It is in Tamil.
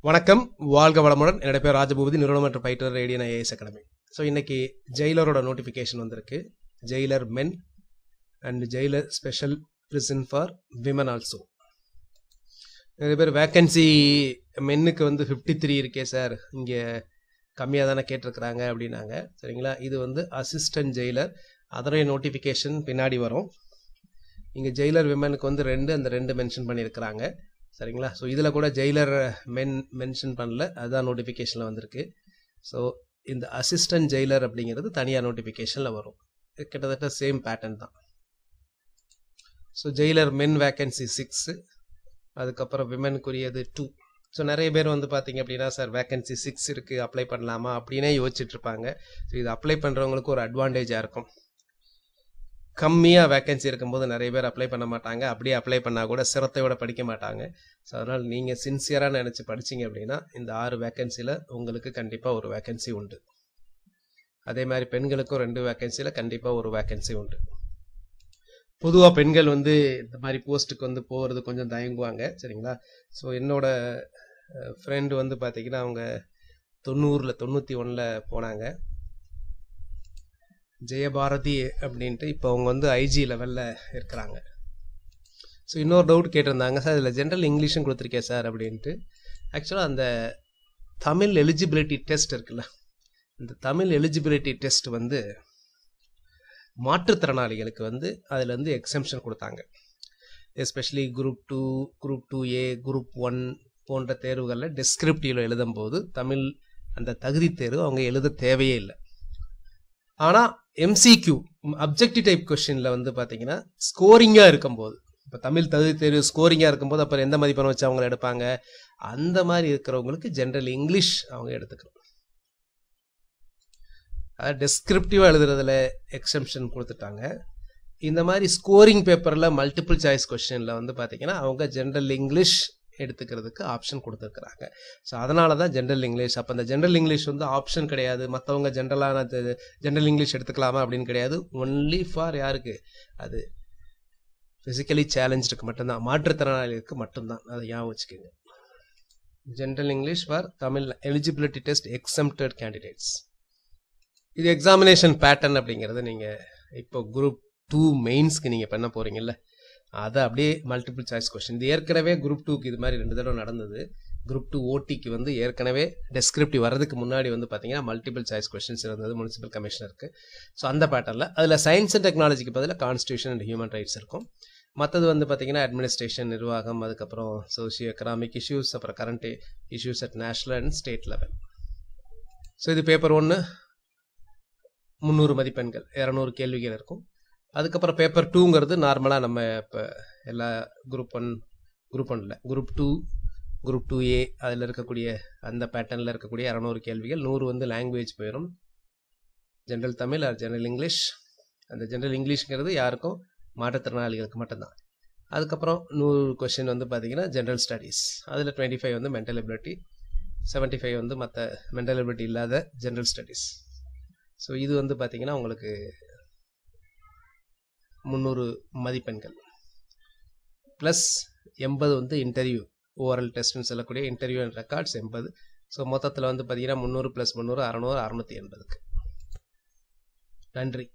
வணக்கம் வாழ்க வளமுடன் என்னோட பேர் ராஜபூபதி நிறுவனம் மற்றும் பயிற்று ரேடியன் ஐஏஎஸ் அகாடமி ஸோ இன்னைக்கு ஜெயிலரோட நோட்டிஃபிகேஷன் வந்திருக்கு jailer men and jailer special prison for women also நிறைய பேர் வேக்கன்சி மென்னுக்கு வந்து ஃபிஃப்டி த்ரீ இருக்கே சார் இங்கே கம்மியாக தானே கேட்டிருக்கிறாங்க அப்படின்னாங்க சரிங்களா இது வந்து அசிஸ்டன்ட் ஜெயிலர் அதனுடைய நோட்டிஃபிகேஷன் பின்னாடி வரும் இங்கே ஜெயிலர் விமனுக்கு வந்து ரெண்டு அந்த ரெண்டு மென்ஷன் பண்ணியிருக்கிறாங்க சரிங்களா ஸோ இதில் கூட ஜெயிலர் மென் மென்ஷன் பண்ணல அதுதான் நோட்டிஃபிகேஷனில் வந்திருக்கு ஸோ இந்த அசிஸ்டன்ட் ஜெயிலர் அப்படிங்கிறது தனியாக நோட்டிஃபிகேஷனில் வரும் இது கிட்டத்தட்ட சேம் பேட்டர்ன் தான் so jailer men vacancy six அதுக்கப்புறம் விமனுக்குரியது டூ ஸோ நிறைய பேர் வந்து பார்த்தீங்க அப்படின்னா சார் வேக்கன்சி சிக்ஸ் இருக்குது அப்ளை பண்ணலாமா அப்படின்னே யோசிச்சுட்டு இருப்பாங்க ஸோ இது அப்ளை பண்ணுறவங்களுக்கு ஒரு அட்வான்டேஜாக இருக்கும் கம்மியாக வேக்கன்சி இருக்கும்போது நிறைய பேர் அப்ளை பண்ண மாட்டாங்க அப்படியே அப்ளை பண்ணால் கூட சிரத்தையோட படிக்க மாட்டாங்க ஸோ அதனால் நீங்கள் சின்சியராக நினச்சி படிச்சீங்க அப்படின்னா இந்த ஆறு வேக்கன்சியில் உங்களுக்கு கண்டிப்பாக ஒரு வேக்கன்சி உண்டு அதே மாதிரி பெண்களுக்கும் ரெண்டு வேக்கன்சியில் கண்டிப்பாக ஒரு வேக்கன்சி உண்டு பொதுவாக பெண்கள் வந்து இந்த மாதிரி போஸ்ட்டுக்கு வந்து போகிறது கொஞ்சம் தயங்குவாங்க சரிங்களா ஸோ என்னோட ஃப்ரெண்டு வந்து பார்த்தீங்கன்னா அவங்க தொண்ணூறில் தொண்ணூற்றி ஒன்றில் போனாங்க ஜெயபாரதி அப்படின்ட்டு இப்போ அவங்க வந்து ஐஜி லெவலில் இருக்கிறாங்க ஸோ இன்னொரு டவுட் கேட்டிருந்தாங்க சார் இதில் ஜென்ரல் இங்கிலீஷும் கொடுத்துருக்கேன் சார் அப்படின்ட்டு ஆக்சுவலாக அந்த தமிழ் எலிஜிபிலிட்டி டெஸ்ட் இருக்குல்ல இந்த தமிழ் எலிஜிபிலிட்டி டெஸ்ட் வந்து மாற்றுத்திறனாளிகளுக்கு வந்து அதில் வந்து எக்ஸம்ஷன் கொடுத்தாங்க especially group two group two A group one போன்ற தேர்வுகளில் டெஸ்கிரிப்டிவில் எழுதும்போது தமிழ் அந்த தகுதி தேர்வு அவங்க எழுத தேவையே இல்லை ஆனால் எம்சிக்யூ அப்ஜெக்டிவ் டைப் கொஷினில் வந்து பார்த்தீங்கன்னா ஸ்கோரிங்காக இருக்கும்போது இப்போ தமிழ் தகுதி தேர்வு ஸ்கோரிங்காக இருக்கும்போது அப்புறம் எந்த மதிப்பெண் வச்சு அவங்கள எடுப்பாங்க அந்த மாதிரி இருக்கிறவங்களுக்கு ஜென்ரல் இங்கிலீஷ் அவங்க எடுத்துக்கணும் அதாவது டெஸ்கிரிப்டிவாக எழுதுறதுல எக்ஸம்ஷன் கொடுத்துட்டாங்க இந்த மாதிரி ஸ்கோரிங் பேப்பரில் மல்டிபிள் சாய்ஸ் கொஷினில் வந்து பார்த்தீங்கன்னா அவங்க ஜென்ரல் இங்கிலீஷ் எடுத்துக்கிறதுக்கு ஆப்ஷன் கொடுத்துருக்குறாங்க ஸோ அதனால தான் ஜென்ரல் இங்கிலீஷ் அப்போ இந்த ஜென்ரல் இங்கிலீஷ் வந்து ஆப்ஷன் கிடையாது மற்றவங்க ஜென்ரலான ஜென்ரல் இங்கிலீஷ் எடுத்துக்கலாமா அப்படின்னு கிடையாது ஒன்லி ஃபார் யாருக்கு அது ஃபிசிக்கலி சேலஞ்சுக்கு மட்டும்தான் மாற்றுத்திறனாளிகளுக்கு மட்டும்தான் அதை ஞாபகம் வச்சுக்கோங்க general English for Tamil eligibility test exempted candidates இது எக்ஸாமினேஷன் பேட்டர்ன் அப்படிங்கிறது நீங்கள் இப்போ குரூப் டூ மெயின்ஸ்க்கு நீங்கள் பண்ண போகிறீங்கல்ல அதை அப்படியே மல்டிபிள் சாய்ஸ் கொஸ்டின் இது ஏற்கனவே குரூப் டூக்கு இது மாதிரி ரெண்டு தடவை நடந்தது குரூப் டூ ஓடிக்கு வந்து ஏற்கனவே டெஸ்கிரிப்டிவ் வரதுக்கு முன்னாடி வந்து பார்த்தீங்கன்னா மல்டிபிள் சாய்ஸ் கொஸ்டின்ஸ் இருந்தது முனிசிபல் கமிஷனருக்கு ஸோ அந்த பேட்டர்னில் அதில் சயின்ஸ் அண்ட் டெக்னாலஜிக்கு பதிலாக கான்ஸ்டியூஷன் அண்ட் ஹியூமன் ரைட்ஸ் இருக்கும் மற்றது வந்து பார்த்தீங்கன்னா அட்மினிஸ்ட்ரேஷன் நிர்வாகம் அதுக்கப்புறம் சோசியோ எக்கனாமிக் இஷ்யூஸ் அப்புறம் current issues at national and state level so இது பேப்பர் ஒன்று முந்நூறு மதிப்பெண்கள் இரநூறு கேள்விகள் இருக்கும் அதுக்கப்புறம் பேப்பர் டூங்கிறது நார்மலாக நம்ம இப்போ எல்லா குரூப் ஒன் குரூப் ஒன்ல group two group two A அதில் இருக்கக்கூடிய அந்த பேட்டர்னில் இருக்கக்கூடிய இரநூறு கேள்விகள் நூறு வந்து லாங்குவேஜ் போயிடும் general Tamil or general English அந்த ஜென்ரல் இங்கிலீஷ்ங்கிறது யாருக்கும் மாற்றுத்திறனாளிகளுக்கு மட்டும்தான் அதுக்கப்புறம் நூறு கொஷின் வந்து பார்த்தீங்கன்னா ஜென்ரல் ஸ்டடீஸ் அதில் டுவெண்ட்டி ஃபைவ் வந்து மென்டல் எபிலிட்டி செவன்ட்டி ஃபைவ் வந்து மற்ற மென்டல் எபிலிட்டி இல்லாத ஜென்ரல் ஸ்டடீஸ் ஸோ இது வந்து பார்த்தீங்கன்னா உங்களுக்கு முந்நூறு மதிப்பெண்கள் ப்ளஸ் எண்பது வந்து இன்டர்வியூ ஓவரல் டெஸ்ட்னு சொல்லக்கூடிய இன்டர்வியூ அண்ட் ரெக்கார்ட்ஸ் எண்பது ஸோ மொத்தத்தில் வந்து பார்த்தீங்கன்னா முந்நூறு ப்ளஸ் முந்நூறு அறநூறு அறநூற்றி எண்பதுக்கு நன்றி